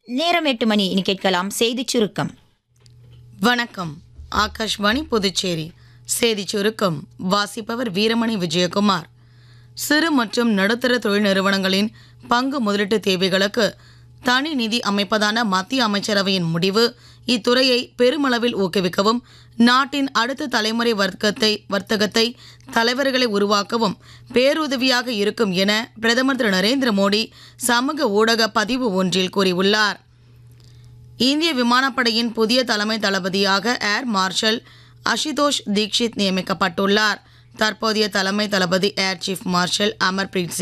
நேரம் எட்டு மணி இனி கேட்கலாம் செய்திச் சுருக்கம் வணக்கம் ஆகாஷ்வாணி புதுச்சேரி செய்திச் சுருக்கம் வாசிப்பவர் வீரமணி விஜயகுமார் சிறு மற்றும் நடுத்தர தொழில் நிறுவனங்களின் பங்கு முதலீட்டு தேவைகளுக்கு தனி நிதி அமைப்பதான மத்திய அமைச்சரவையின் முடிவு இத்துறையை பெருமளவில் ஊக்குவிக்கவும் நாட்டின் அடுத்த தலைமுறை வர்க்கத்தை வர்த்தகத்தை தலைவர்களை உருவாக்கவும் பேருதவியாக இருக்கும் என பிரதமர் திரு நரேந்திர மோடி சமூக ஊடக பதிவு ஒன்றில் கூறியுள்ளார் இந்திய விமானப்படையின் புதிய தலைமை தளபதியாக ஏர் மார்ஷல் அஷிதோஷ் தீக்ஷித் நியமிக்கப்பட்டுள்ளார் தற்போதைய தலைமை தளபதி air chief marshal Amarpreet Singh